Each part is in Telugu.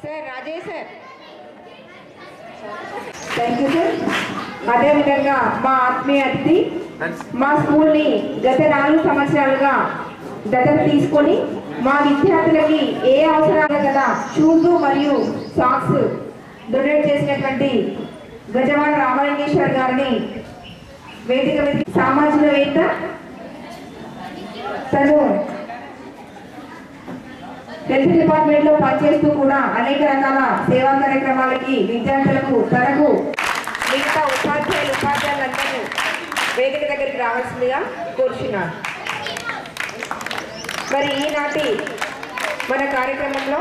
Sir Rajesh sir thank you sir అదేవిధంగా మా ఆత్మీయ అతిథి మా స్కూల్ని గత నాలుగు సంవత్సరాలుగా దత్తత తీసుకొని మా విద్యార్థులకి ఏ అవసరాలు కదా షూస్ మరియు సాక్స్ డొనేట్ చేసినటువంటి గజవాడ రామలింగేశ్వర్ గారిని వేదిక మీద సామాజికవేత్త తను హెల్త్ డిపార్ట్మెంట్ లో పనిచేస్తూ కూడా అనేక రకాల సేవా కార్యక్రమాలకి విద్యార్థులకు తనకు మిగతా ఉపాధ్యాయులు ఉపాధ్యాయులందరూ వేదిక దగ్గరికి రావాల్సిందిగా కోరుచున్నాను మరి ఈనాటి మన కార్యక్రమంలో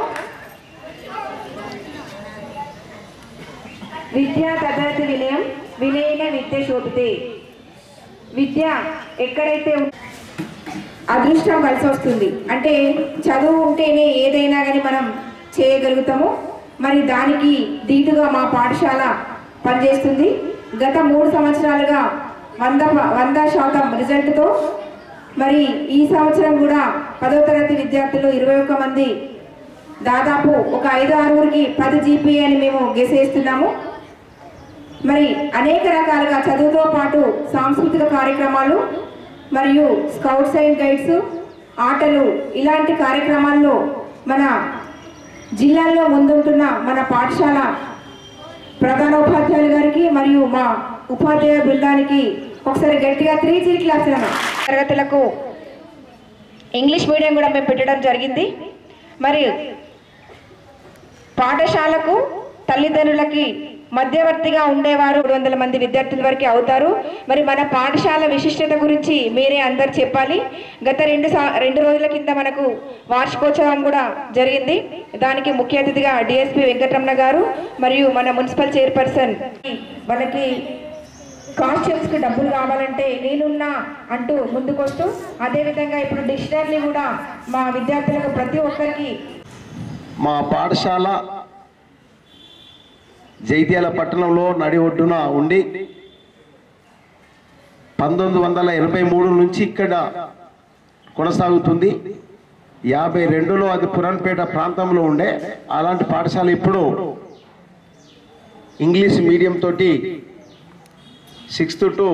విద్యా తదతి వినయం వినయన విద్య శోభితే విద్య ఎక్కడైతే ఉం- అదృష్టం కలిసి వస్తుంది అంటే చదువు ఉంటేనే ఏదైనా కానీ మనం చేయగలుగుతాము మరి దానికి దీటుగా మా పాఠశాల పనిచేస్తుంది గత మూడు సంవత్సరాలుగా వంద వంద శాతం రిజల్ట్తో మరి ఈ సంవత్సరం కూడా పదో తరగతి విద్యార్థులు ఇరవై ఒక్క మంది దాదాపు ఒక ఐదు ఆరుగురికి పది జీపీ అని మేము గెసేస్తున్నాము మరి అనేక రకాలుగా చదువుతో పాటు సాంస్కృతిక కార్యక్రమాలు మరియు స్కౌట్స్ అండ్ గైడ్స్ ఆటలు ఇలాంటి కార్యక్రమాల్లో మన జిల్లాల్లో ముందుంటున్న మన పాఠశాల ప్రధానోపాధ్యాయులు గారికి మరియు మా ఉపాధ్యాయ బృందానికి ఒకసారి గట్టిగా త్రీ త్రీ క్లాసులను తరగతులకు ఇంగ్లీష్ మీడియం కూడా మేము పెట్టడం జరిగింది మరి పాఠశాలకు తల్లిదండ్రులకి మధ్యవర్తిగా ఉండేవారు మూడు వందల మంది విద్యార్థుల వరకు అవుతారు మరి మన పాఠశాల విశిష్టత గురించి మీరే అందరు చెప్పాలి గత రెండు సా- రెండు రోజుల కింద మనకు వార్షికోత్సవం కూడా జరిగింది దానికి ముఖ్య అతిథిగా డిఎస్పి వెంకటరమణ గారు మరియు మన మున్సిపల్ చైర్పర్సన్ మనకి కాస్ట్యూమ్స్ కి డబ్బులు కావాలంటే నేనున్నా అంటూ ముందుకొస్తూ అదేవిధంగా ఇప్పుడు డిక్షనరీ కూడా మా విద్యార్థులకు ప్రతి ఒక్కరికి మా పాఠశాల జైత్యాల పట్టణంలో నడి ఒడ్డున ఉండి పంతొమ్మిది వందల ఎనభై మూడు నుంచి ఇక్కడ కొనసాగుతుంది యాభై రెండులో అది పురాన్పేట ప్రాంతంలో ఉండే అలాంటి పాఠశాల ఇప్పుడు ఇంగ్లీష్ మీడియం తోటి సిక్స్త్ టు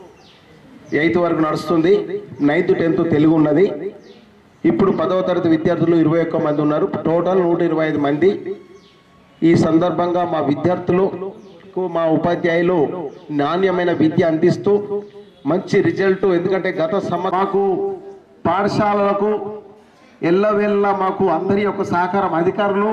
ఎయిత్ వరకు నడుస్తుంది నైన్త్ టెన్త్ తెలుగు ఉన్నది ఇప్పుడు పదవ తరగతి విద్యార్థులు ఇరవై ఒక్క మంది ఉన్నారు టోటల్ నూట ఇరవై ఐదు మంది ఈ సందర్భంగా మా విద్యార్థులకు మా ఉపాధ్యాయులు నాణ్యమైన విద్య అందిస్తూ మంచి రిజల్ట్ ఎందుకంటే గత సమ మాకు పాఠశాలలకు ఎల్లవెల్ల మాకు అందరి యొక్క సహకారం అధికారులు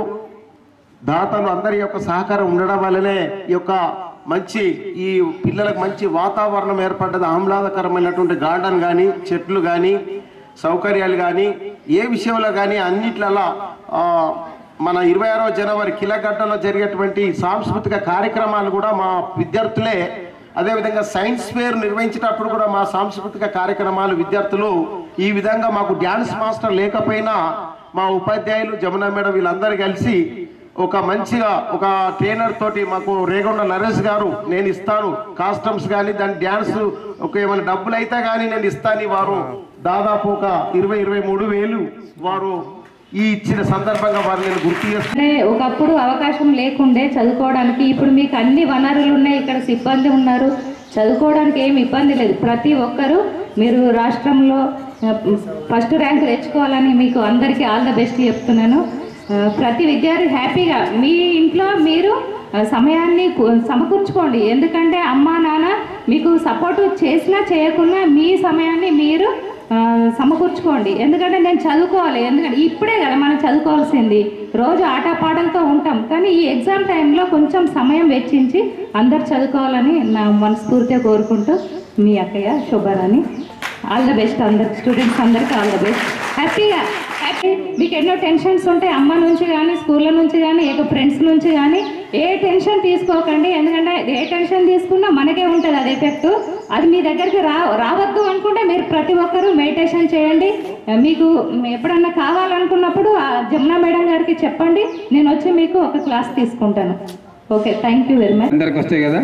దాతలు అందరి యొక్క సహకారం ఉండడం వల్లనే ఈ యొక్క మంచి ఈ పిల్లలకు మంచి వాతావరణం ఏర్పడ్డది ఆహ్లాదకరమైనటువంటి గార్డెన్ కానీ చెట్లు కానీ సౌకర్యాలు కానీ ఏ విషయంలో కానీ అన్నిట్లలో ఆ, మన ఇరవై ఆరో జనవరి కిలగడ్డలో జరిగేటువంటి సాంస్కృతిక కార్యక్రమాలు కూడా మా విద్యార్థులే అదేవిధంగా సైన్స్ ఫేర్ నిర్వహించేటప్పుడు కూడా మా సాంస్కృతిక కార్యక్రమాలు విద్యార్థులు ఈ విధంగా మాకు డ్యాన్స్ మాస్టర్ లేకపోయినా మా ఉపాధ్యాయులు జమున మేడం వీళ్ళందరూ కలిసి ఒక మంచిగా ఒక ట్రైనర్ తోటి మాకు రేగొండ నరేష్ గారు నేను ఇస్తాను కాస్ట్యూమ్స్ కానీ దాని డ్యాన్స్ ఒక ఏమైనా డబ్బులు అయితే కానీ నేను ఇస్తాను వారు దాదాపు ఒక ఇరవై ఇరవై మూడు వేలు వారు ఈ ఇచ్చిన సందర్భంగా వారు నేను గుర్తు చేస్తున్నాను అంటే ఒకప్పుడు అవకాశం లేకుండే చదువుకోవడానికి ఇప్పుడు మీకు అన్ని వనరులు ఉన్నాయి ఇక్కడ సిబ్బంది ఉన్నారు చదువుకోవడానికి ఏమి ఇబ్బంది లేదు ప్రతి ఒక్కరూ మీరు రాష్ట్రంలో ఆ, ఫస్ట్ ర్యాంక్ తెచ్చుకోవాలని మీకు అందరికీ ఆల్ ద బెస్ట్ చెప్తున్నాను ఆ, ప్రతి విద్యార్థి హ్యాపీగా మీ ఇంట్లో మీరు ఆ, సమయాన్ని కు- సమకూర్చుకోండి ఎందుకంటే అమ్మా నాన్న మీకు సపోర్ట్ చేసినా చేయకున్నా మీ సమయాన్ని మీరు ఆ, సమకూర్చుకోండి ఎందుకంటే నేను చదువుకోవాలి ఎందుకంటే ఇప్పుడే కదా మనం చదువుకోవాల్సింది రోజు ఆటపాటలతో ఉంటాం కానీ ఈ ఎగ్జామ్ టైంలో కొంచెం సమయం వెచ్చించి అందరు చదువుకోవాలని నా మనస్ఫూర్తిగా కోరుకుంటూ మీ అక్కయ్య శుభరాని ఆల్ ద బెస్ట్ అందరికి స్టూడెంట్స్ అందరికీ ఆల్ ద బెస్ట్ హ్యాపీగా హ్యాపీ మీకు ఎన్నో టెన్షన్స్ ఉంటాయి అమ్మ నుంచి కానీ స్కూళ్ళ నుంచి కానీ ఏదో ఫ్రెండ్స్ నుంచి కానీ ఏ టెన్షన్ తీసుకోకండి ఎందుకంటే ఏ టెన్షన్ తీసుకున్నా మనకే ఉంటుంది అది ఎఫెక్ట్ అది మీ దగ్గరికి రా రావద్దు అనుకుంటే మీరు ప్రతి ఒక్కరూ మెడిటేషన్ చేయండి మీకు ఎప్పుడన్నా కావాలనుకున్నప్పుడు ఆ జమునా మేడం గారికి చెప్పండి నేను వచ్చి మీకు ఒక క్లాస్ తీసుకుంటాను okay thank you very much అందరికి వస్తాయి కదా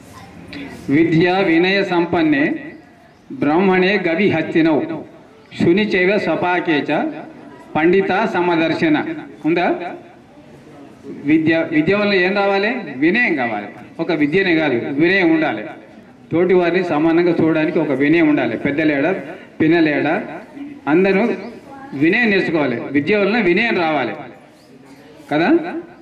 విద్య వినయ సంపన్నే బ్రాహ్మణే గవి హస్తినవు శుని చైవ స్వపాకే చ పండిత సమదర్శన ఉందా విద్య విద్య వల్ల ఏం రావాలి వినయం కావాలి ఒక విద్యనే కాదు వినయం ఉండాలి తోటి వారిని సమానంగా చూడడానికి ఒక వినయం ఉండాలి పెద్దలేడ పిన్నలేడ అందరూ వినయం నేర్చుకోవాలి విద్య వలన వినయం రావాలి కదా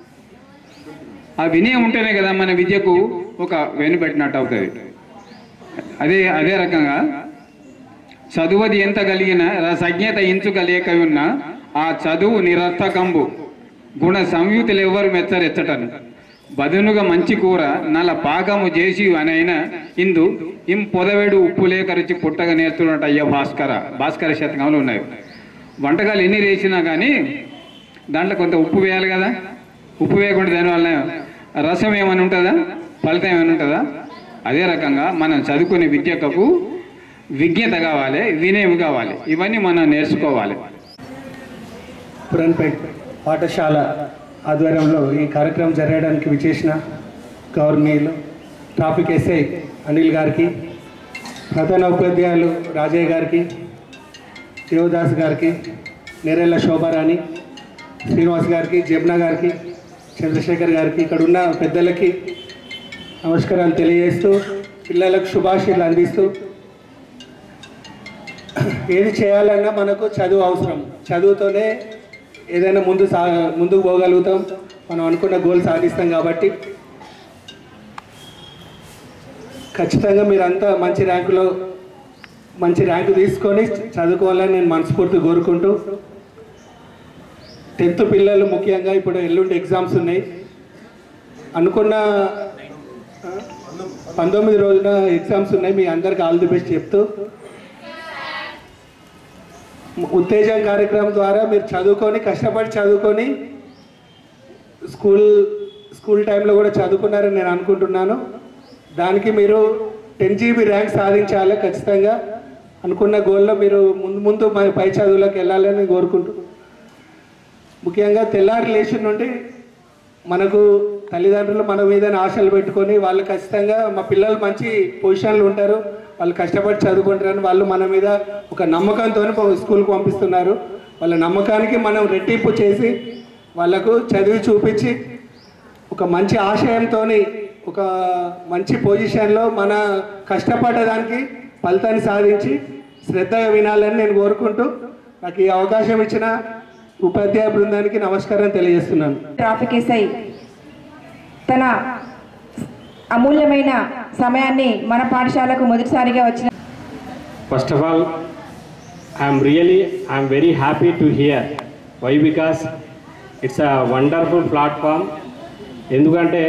ఆ వినయం ఉంటేనే కదా మన విద్యకు ఒక వెనుపెట్టినట్టు అవుతుంది అదే అదే రకంగా చదువది ఎంత కలిగిన రసజ్ఞత ఇంచుకలేక ఉన్న ఆ చదువు నిరర్థకంబు గుణ సంయుతులు ఎవ్వరు మెచ్చరెచ్చటను బదునుగా మంచి కూర నల పాకము చేసి అనైన ఇందు ఇం పొదవేడు ఉప్పు లేక రుచి పుట్టగా నేర్చున్నట్టు అయ్య భాస్కర భాస్కర శతకంలో ఉన్నాయి వంటకాలు ఎన్ని వేసినా కానీ దాంట్లో కొంత ఉప్పు వేయాలి కదా ఉప్పు వేయకుండా దానివల్ల రసం ఏమైనా ఉంటుందా ఫలితం ఏమైనా ఉంటుందా అదే రకంగా మనం చదువుకునే విద్యకు విజ్ఞత కావాలి వినయం కావాలి ఇవన్నీ మనం నేర్చుకోవాలి పురన్పేట్ పాఠశాల ఆధ్వర్యంలో ఈ కార్యక్రమం జరగడానికి విచేసిన గవర్నీయులు ట్రాఫిక్ ఎస్ఐ అనిల్ గారికి ప్రధాన ఉపాధ్యాయులు రాజయ్య గారికి దేవదాస్ గారికి నెరెళ్ళ శోభారాణి శ్రీనివాస్ గారికి జమున గారికి చంద్రశేఖర్ గారికి ఇక్కడ ఉన్న పెద్దలకి నమస్కారాలు తెలియజేస్తూ పిల్లలకు శుభాశీలు అందిస్తూ ఏది చేయాలన్నా మనకు చదువు అవసరం చదువుతోనే ఏదైనా ముందు సా ముందుకు పోగలుగుతాం మనం అనుకున్న గోల్ సాధిస్తాం కాబట్టి ఖచ్చితంగా మీరంతా మంచి ర్యాంకులో మంచి ర్యాంకు తీసుకొని చదువుకోవాలని నేను మనస్ఫూర్తి కోరుకుంటూ టెన్త్ పిల్లలు ముఖ్యంగా ఇప్పుడు ఎల్లుండి ఎగ్జామ్స్ ఉన్నాయి అనుకున్న ఆ, పంతొమ్మిది రోజున ఎగ్జామ్స్ ఉన్నాయి మీ అందరికి ఆల్ ది బెస్ట్ చెప్తూ ఉత్తేజం కార్యక్రమం ద్వారా మీరు చదువుకొని కష్టపడి చదువుకొని స్కూల్ స్కూల్ టైంలో కూడా చదువుకున్నారని నేను అనుకుంటున్నాను దానికి మీరు టెన్ జీబీ ర్యాంక్ సాధించాలి ఖచ్చితంగా అనుకున్న గోల్లో మీరు ముందు ముందు మన పై చదువులకు వెళ్ళాలని కోరుకుంటూ ముఖ్యంగా తెల్లారి లేచి నుండి మనకు తల్లిదండ్రులు మన మీద ఆశలు పెట్టుకొని వాళ్ళు ఖచ్చితంగా మా పిల్లలు మంచి పొజిషన్లు ఉంటారు వాళ్ళు కష్టపడి చదువుకుంటారని వాళ్ళు మన మీద ఒక నమ్మకంతో స్కూల్కి పంపిస్తున్నారు వాళ్ళ నమ్మకానికి మనం రెట్టింపు చేసి వాళ్ళకు చదివి చూపించి ఒక మంచి ఆశయంతో ఒక మంచి పొజిషన్లో మన కష్టపడడానికి ఫలితాన్ని సాధించి శ్రద్ధగా వినాలని నేను కోరుకుంటూ నాకు ఈ అవకాశం ఇచ్చిన ఉపాధ్యాయ బృందానికి నమస్కారం తెలియజేస్తున్నాను ట్రాఫిక్ ఎస్ఐ తన అమూల్యమైన సమయాన్ని మన పాఠశాలకు మొదటిసారిగా వచ్చిన First of all, I am really, I am very happy to hear. Why? Because it's a wonderful platform. ఎందుకంటే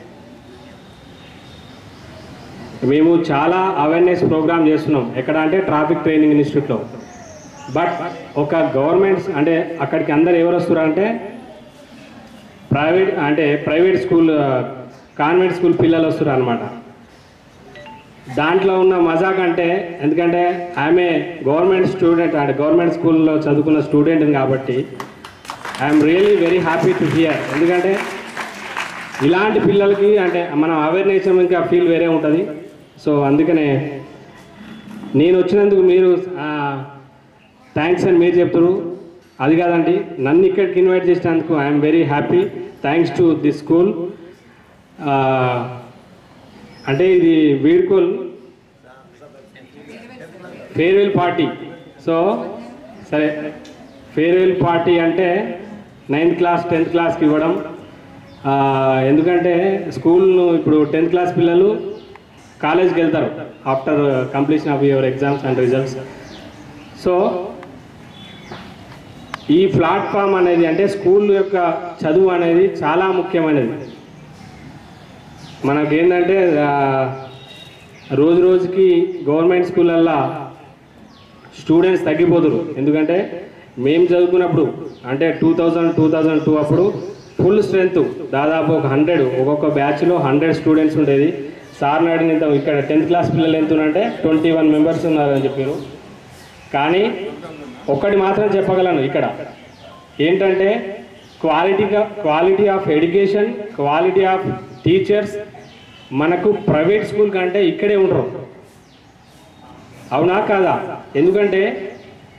మేము చాలా అవేర్నెస్ ప్రోగ్రామ్ చేస్తున్నాం ఎక్కడ అంటే ట్రాఫిక్ ట్రైనింగ్ ఇన్స్టిట్యూట్లో బట్ ఒక గవర్నమెంట్ అంటే అక్కడికి అందరు ఎవరు వస్తున్నారు అంటే ప్రైవేట్ అంటే ప్రైవేట్ స్కూల్ కాన్వెంట్ స్కూల్ పిల్లలు వస్తున్నారు అనమాట దాంట్లో ఉన్న మజా కంటే ఎందుకంటే ఆమె గవర్నమెంట్ స్టూడెంట్ అంటే గవర్నమెంట్ స్కూల్లో చదువుకున్న స్టూడెంట్ కాబట్టి I'm really very happy to here ఎందుకంటే ఇలాంటి పిల్లలకి అంటే మనం అవేర్నెస్ ఇంకా ఫీల్ వేరే ఉంటుంది సో అందుకనే నేను వచ్చినందుకు మీరు థ్యాంక్స్ అని మీరు చెప్తారు అది కాదండి నన్ను ఇక్కడికి ఇన్వైట్ చేసినందుకు I'm very happy thanks to this school అంటే ఇది వీడ్కోల్ ఫేర్వెల్ పార్టీ సో సరే ఫేర్వెల్ పార్టీ అంటే నైన్త్ క్లాస్ టెన్త్ క్లాస్కి ఇవ్వడం ఆ, ఎందుకంటే స్కూల్ను ఇప్పుడు టెన్త్ క్లాస్ పిల్లలు కాలేజ్కి వెళ్తారు after completion of your exams and results so ఈ ప్లాట్ఫామ్ అనేది అంటే స్కూల్ యొక్క చదువు అనేది చాలా ముఖ్యమైనది మనకి ఏంటంటే ఆ, రోజు రోజుకి గవర్నమెంట్ స్కూళ్ళల్లో స్టూడెంట్స్ తగ్గిపోతురు ఎందుకంటే మేము చదువుకున్నప్పుడు అంటే two thousand two thousand two అప్పుడు ఫుల్ స్ట్రెంత్ దాదాపు ఒక హండ్రెడ్ ఒక్కొక్క బ్యాచ్లో హండ్రెడ్ స్టూడెంట్స్ ఉండేది సార్ని అడిగినంత ఇక్కడ టెన్త్ క్లాస్ పిల్లలు ఎంత ఉన్నారంటే ట్వంటీ వన్ మెంబర్స్ ఉన్నారని చెప్పారు కానీ ఒక్కటి మాత్రం చెప్పగలను ఇక్కడ ఏంటంటే క్వాలిటీగా quality of education quality of teachers మనకు ప్రైవేట్ స్కూల్ కంటే ఇక్కడే ఉండరు అవునా కాదా ఎందుకంటే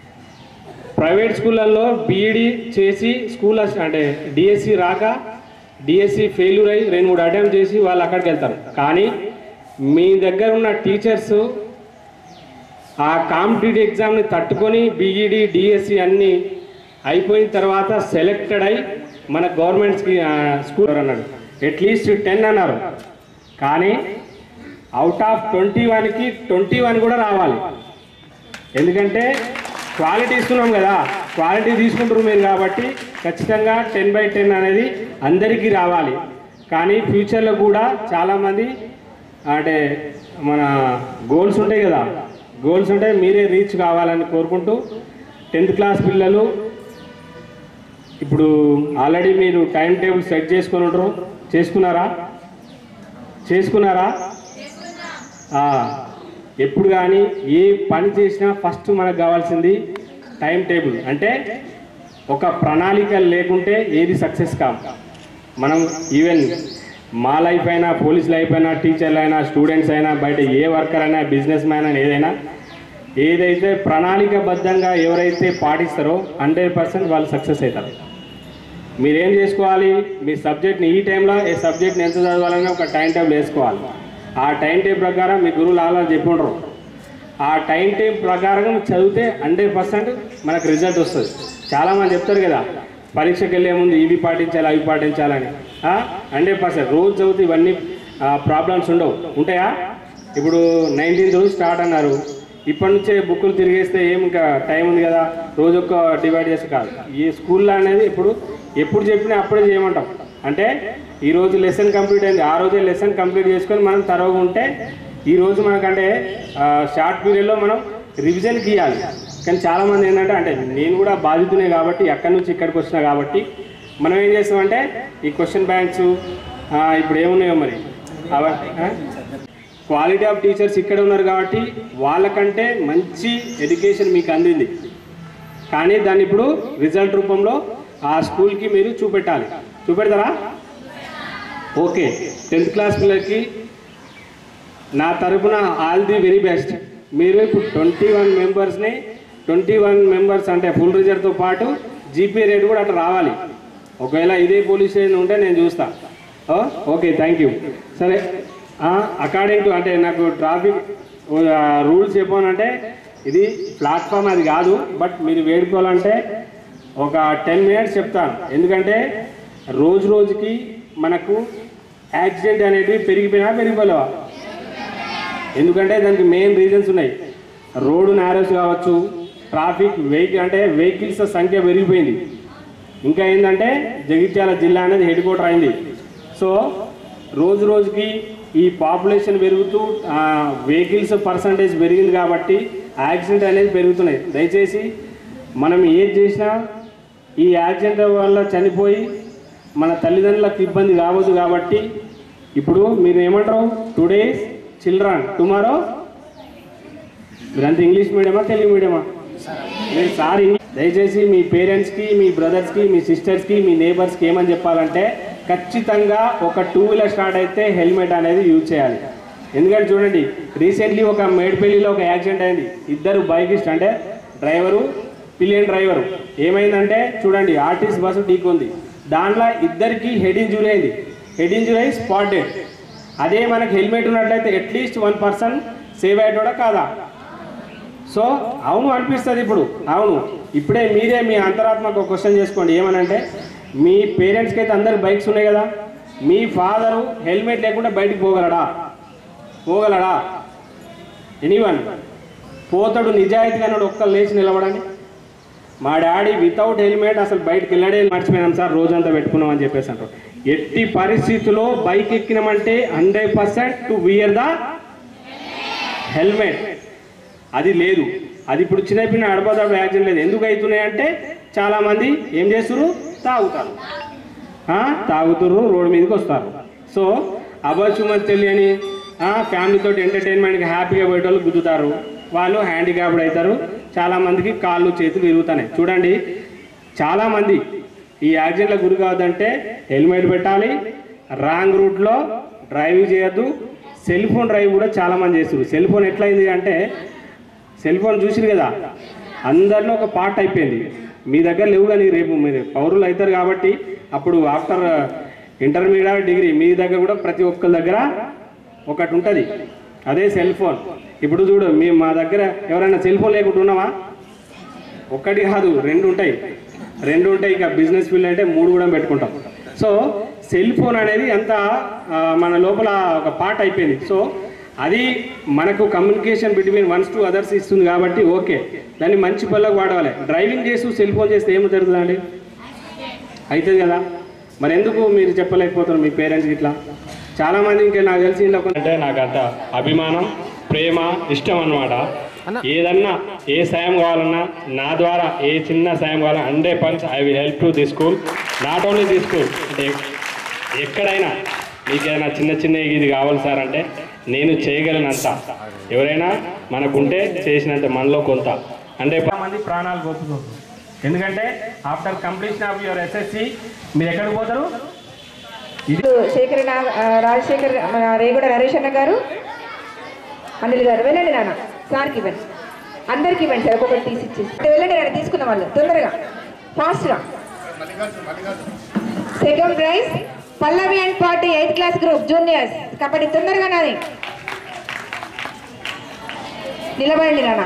ప్రైవేట్ స్కూళ్ళల్లో బీఈడి చేసి స్కూల్ అస్- అంటే డిఎస్సి రాక డిఎస్సి ఫెయిల్యూర్ అయ్యి రెండు మూడు అటెంప్ట్ చేసి వాళ్ళు అక్కడికి వెళ్తారు కానీ మీ దగ్గర ఉన్న టీచర్స్ ఆ కాంపిటేటివ్ ఎగ్జామ్ని తట్టుకొని బీఈడి డిఎస్సి అన్నీ అయిపోయిన తర్వాత సెలెక్టెడ్ అయి మన గవర్నమెంట్స్కి స్కూల్ అన్నాడు అట్లీస్ట్ టెన్ అన్నారు కానీ అవుట్ ఆఫ్ ట్వంటీ వన్కి ట్వంటీ వన్ కూడా రావాలి ఎందుకంటే క్వాలిటీ ఇస్తున్నాం కదా క్వాలిటీ తీసుకుంటారు మీరు కాబట్టి ఖచ్చితంగా టెన్ బై టెన్ అనేది అందరికీ రావాలి కానీ ఫ్యూచర్లో కూడా చాలామంది అంటే మన గోల్స్ ఉంటాయి కదా గోల్స్ ఉంటాయి మీరే రీచ్ కావాలని కోరుకుంటూ టెన్త్ క్లాస్ పిల్లలు ఇప్పుడు ఆల్రెడీ మీరు టైం టేబుల్ సెట్ చేసుకొని ఉంటారు చేసుకున్నారా చేసుకున్నారా ఆ, ఎప్పుడు కానీ ఏ పని చేసినా ఫస్ట్ మనకు కావాల్సింది టైం టేబుల్ అంటే ఒక ప్రణాళిక లేకుంటే ఏది సక్సెస్ కాం మనం ఈవెన్ మా లైఫ్ అయినా పోలీస్ లైఫ్ అయినా టీచర్లు అయినా స్టూడెంట్స్ అయినా బయట ఏ వర్కర్ అయినా బిజినెస్ మ్యాన్ అయినా ఏదైనా ఏదైతే ప్రణాళికబద్ధంగా ఎవరైతే పాటిస్తారో హండ్రెడ్ పర్సెంట్ వాళ్ళు సక్సెస్ అవుతారు మీరేం చేసుకోవాలి మీ సబ్జెక్ట్ని ఈ టైంలో ఏ సబ్జెక్ట్ని ఎంత చదవాలని ఒక టైం టేబుల్ వేసుకోవాలి ఆ టైం టేబుల్ ప్రకారం మీ గురువులు ఆలో చెప్పుండ్రు ఆ టైం టేబుల్ ప్రకారం చదివితే హండ్రెడ్ పర్సెంట్ మనకు రిజల్ట్ వస్తుంది చాలామంది చెప్తారు కదా పరీక్షకి వెళ్ళే ముందు ఇవి పాటించాలి అవి పాటించాలని హండ్రెడ్ పర్సెంట్ రోజు చదివితే ఇవన్నీ ప్రాబ్లమ్స్ ఉండవు ఉంటాయా ఇప్పుడు నైన్టీన్త్ రోజు స్టార్ట్ అన్నారు ఇప్పటి నుంచే బుక్కులు తిరిగేస్తే ఏం ఇంకా టైం ఉంది కదా రోజు ఒక్క డివైడ్ చేసి కాదు ఈ స్కూల్లో అనేది ఇప్పుడు ఎప్పుడు చెప్పినా అప్పుడే చేయమంటాం అంటే ఈ రోజు లెసన్ కంప్లీట్ అయింది ఆ రోజే లెసన్ కంప్లీట్ చేసుకొని మనం తరవుగా ఉంటే ఈ రోజు మనకంటే షార్ట్ పీరియడ్లో మనం రివిజన్కి ఇవ్వాలి కానీ చాలామంది ఏంటంటే అంటే నేను కూడా బాధితునే కాబట్టి ఎక్కడి నుంచి ఇక్కడికి వచ్చినా కాబట్టి మనం ఏం చేస్తామంటే ఈ క్వశ్చన్ బ్యాంక్స్ ఇప్పుడు ఏమున్నాయో మరి అవ ఆ? క్వాలిటీ ఆఫ్ టీచర్స్ ఇక్కడ ఉన్నారు కాబట్టి వాళ్ళకంటే మంచి ఎడ్యుకేషన్ మీకు అందింది కానీ దాన్ని ఇప్పుడు రిజల్ట్ రూపంలో ఆ స్కూల్కి మీరు చూపెట్టాలి చూపెడతారా ఓకే టెన్త్ క్లాస్ పిల్లలకి నా తరపున ఆల్ ది వెరీ బెస్ట్ మీరు ఇప్పుడు ట్వంటీ వన్ మెంబర్స్ని ట్వంటీ వన్ మెంబర్స్ అంటే ఫుల్ రిజల్ట్తో పాటు జీపీ రేట్ కూడా అట్లా రావాలి ఒకవేళ ఇదే పోలీస్ స్టేషన్ ఉంటే నేను చూస్తా ఓ, ఓకే థ్యాంక్ యూ సరే అకార్డింగ్ టు అంటే నాకు ట్రాఫిక్ రూల్స్ చెప్పానంటే ఇది ప్లాట్ఫామ్ అది కాదు బట్ మీరు వేడుకోవాలంటే ఒక టెన్ మినిట్స్ చెప్తాను ఎందుకంటే రోజు రోజుకి మనకు యాక్సిడెంట్ అనేటివి పెరిగిపోయినా పెరిగిపోలేవా ఎందుకంటే దానికి మెయిన్ రీజన్స్ ఉన్నాయి రోడ్డు నేరోస్ కావచ్చు ట్రాఫిక్ వెహికల్ అంటే వెహికల్స్ సంఖ్య పెరిగిపోయింది ఇంకా ఏంటంటే జగిత్యాల జిల్లా అనేది హెడ్ క్వార్టర్ అయింది సో రోజు రోజుకి ఈ పాపులేషన్ పెరుగుతూ వెహికల్స్ పర్సంటేజ్ పెరిగింది కాబట్టి యాక్సిడెంట్ అనేది పెరుగుతున్నాయి దయచేసి మనం ఏది చేసినా ఈ యాక్సిడెంట్ వల్ల చనిపోయి మన తల్లిదండ్రులకు ఇబ్బంది కావద్దు కాబట్టి ఇప్పుడు మీరు ఏమంటారు టుడే చిల్డ్రన్ టుమారో మీరంతా ఇంగ్లీష్ మీడియమా తెలుగు మీడియమా మీరు సార్ ఇంగ్లీష్ దయచేసి మీ పేరెంట్స్కి మీ బ్రదర్స్కి మీ సిస్టర్స్కి మీ నేబర్స్కి ఏమని చెప్పాలంటే ఖచ్చితంగా ఒక టూ వీలర్ స్టార్ట్ అయితే హెల్మెట్ అనేది యూజ్ చేయాలి ఎందుకంటే చూడండి రీసెంట్లీ ఒక మేడ్పల్లిలో ఒక యాక్సిడెంట్ అయింది ఇద్దరు బైకిస్ట్ అంటే డ్రైవరు పిలియన్ డ్రైవరు ఏమైందంటే చూడండి ఆర్టీసీ బస్సు ఢీకొంది దాంట్లో ఇద్దరికి హెడ్ ఇంజురీ అయింది హెడ్ ఇంజురీ అయి స్పాట్ డెడ్ అదే మనకి హెల్మెట్ ఉన్నట్లయితే అట్లీస్ట్ వన్ పర్సన్ సేవ్ అయ్యేటోడా కాదా సో అవును అనిపిస్తుంది ఇప్పుడు అవును ఇప్పుడే మీరే మీ అంతరాత్మకు ఒక క్వశ్చన్ చేసుకోండి ఏమనంటే మీ పేరెంట్స్కి అయితే అందరు బైక్స్ ఉన్నాయి కదా మీ ఫాదరు హెల్మెట్ లేకుండా బయటికి పోగలడా పోగలడా ఎనీవన్ పోతాడు నిజాయితీగా అన్నాడు ఒక్కరు లేచి నిలబడండి మా డాడీ వితౌట్ హెల్మెట్ అసలు బయటకు వెళ్ళడే మర్చిపోయినాం సార్ రోజంతా పెట్టుకున్నాం అని చెప్పేసి అంటారు ఎట్టి పరిస్థితుల్లో బైక్ ఎక్కినామంటే hundred percent to wear the helmet అది లేదు అది ఇప్పుడు చిన్నపిన్న అడపదడ యాక్సిడెంట్ లేదు ఎందుకు అవుతున్నాయి అంటే చాలామంది ఏం చేస్తున్నారు తాగుతారు ఆ, తాగుతుర్రు రోడ్డు మీదకి వస్తారు సో అబచుమతి తెలియని ఫ్యామిలీతో ఎంటర్టైన్మెంట్కి హ్యాపీగా పోయేటోళ్ళు గుద్దుతారు వాళ్ళు హ్యాండిక్యాప్డ్ అవుతారు చాలామందికి కాళ్ళు చేతులు విరుగుతున్నాయి చూడండి చాలామంది ఈ యాక్సిడెంట్లకు గురి కావద్దంటే హెల్మెట్ పెట్టాలి రాంగ్ రూట్లో డ్రైవింగ్ చేయొద్దు సెల్ ఫోన్ డ్రైవ్ కూడా చాలామంది చేస్తారు సెల్ ఫోన్ ఎట్లయింది అంటే సెల్ ఫోన్ చూసిరు కదా అందరిలో ఒక పార్ట్ అయిపోయింది మీ దగ్గర లేవు కానీ రేపు మీరు పౌరులు అవుతారు కాబట్టి అప్పుడు ఆఫ్టర్ ఇంటర్మీడియట్ డిగ్రీ మీ దగ్గర కూడా ప్రతి ఒక్కరి దగ్గర ఒకటి ఉంటుంది అదే సెల్ ఫోన్ ఇప్పుడు చూడు మీ మా దగ్గర ఎవరైనా సెల్ ఫోన్ లేకుండా ఉన్నావా ఒక్కటి కాదు రెండు ఉంటాయి రెండు ఉంటాయి ఇక బిజినెస్ ఫీల్డ్ అంటే మూడు కూడా పెట్టుకుంటాం సో సెల్ ఫోన్ అనేది ఎంత ఆ, మన లోపల ఒక పార్ట్ అయిపోయింది సో అది మనకు communication between ones to others ఇస్తుంది కాబట్టి ఓకే దాన్ని మంచి పనులకు వాడవాలి డ్రైవింగ్ చేస్తూ సెల్ ఫోన్ చేస్తే ఏమి జరుగుతుందండి అవుతుంది కదా మరి ఎందుకు మీరు చెప్పలేకపోతున్నారు మీ పేరెంట్స్కి ఇట్లా చాలామంది ఇంకా నాకు తెలిసి ఇంట్లో అంటే నాకు అంత అభిమానం ప్రేమ ఇష్టం అన్నమాట ఏదన్నా ఏ సాయం కావాలన్నా నా ద్వారా ఏ చిన్న సాయం కావాలన్నా hundred percent I will help to the school not only the school అంటే ఎక్కడైనా మీకు ఏదైనా చిన్న చిన్న ఇది కావాలి సార్ అంటే నేను చేయగలనంత ఎవరైనా మనకుంటే చేసినంత మనలో కొంత అంటే మంది ప్రాణాలు కోల్పోతారు ఎందుకంటే after completion of your SSC మీరు ఎక్కడికి పోతారు ఇప్పుడు శేఖర్ నా- ఆ, రాజశేఖర్ మన రేగుడ నరేష్ అన్న గారు అనిల్ గారు వెళ్ళండి నాన్న సార్కి ఇవ్వండి అందరికి ఇవ్వండి సార్ ఒక్కొక్కటి తీసి ఇచ్చేసి అంటే వెళ్ళండి నాన్న తీసుకున్న వాళ్ళు తొందరగా ఫాస్ట్గా second prize Pallavi and party eighth class group juniors kabaddi తొందరగా నాది నిలబడండి నాన్న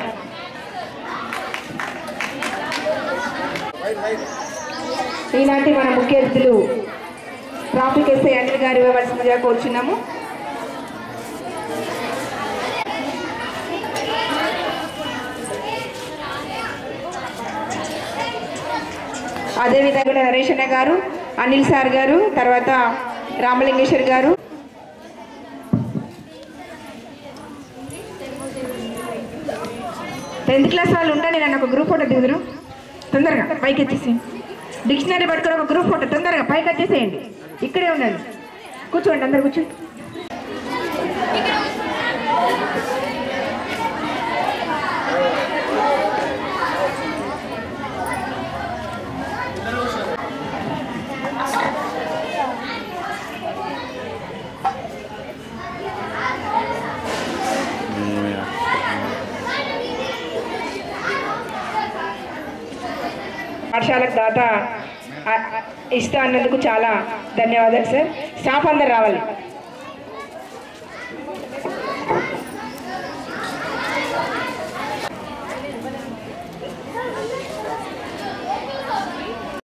ఈనాటి మన ముఖ్య అతిథులు ట్రాఫిక్ ఎస్ఐ అనిల్ గారు ఇవ్వవలసిందిగా కోరుచున్నాము అదేవిధంగా నరేష్ అన్న గారు అనిల్ సార్ గారు తర్వాత రామలింగేశ్వర్ గారు టెన్త్ క్లాస్ వాళ్ళు ఉండండి నన్ను ఒక గ్రూప్ ఫోటో దిగుదురు తొందరగా పైకి ఎత్తేసేయండి డిక్షనరీ పట్టుకొని ఒక గ్రూప్ ఫోటో తొందరగా పైకి వచ్చేసేయండి ఇక్కడే ఉండండి కూర్చోండి అందరు కూర్చోండి పాఠశాలకు దాత ఆ, ఆ, ఇస్తా అన్నందుకు చాలా ధన్యవాదాలు సార్ స్టాఫ్ అందరు రావాలి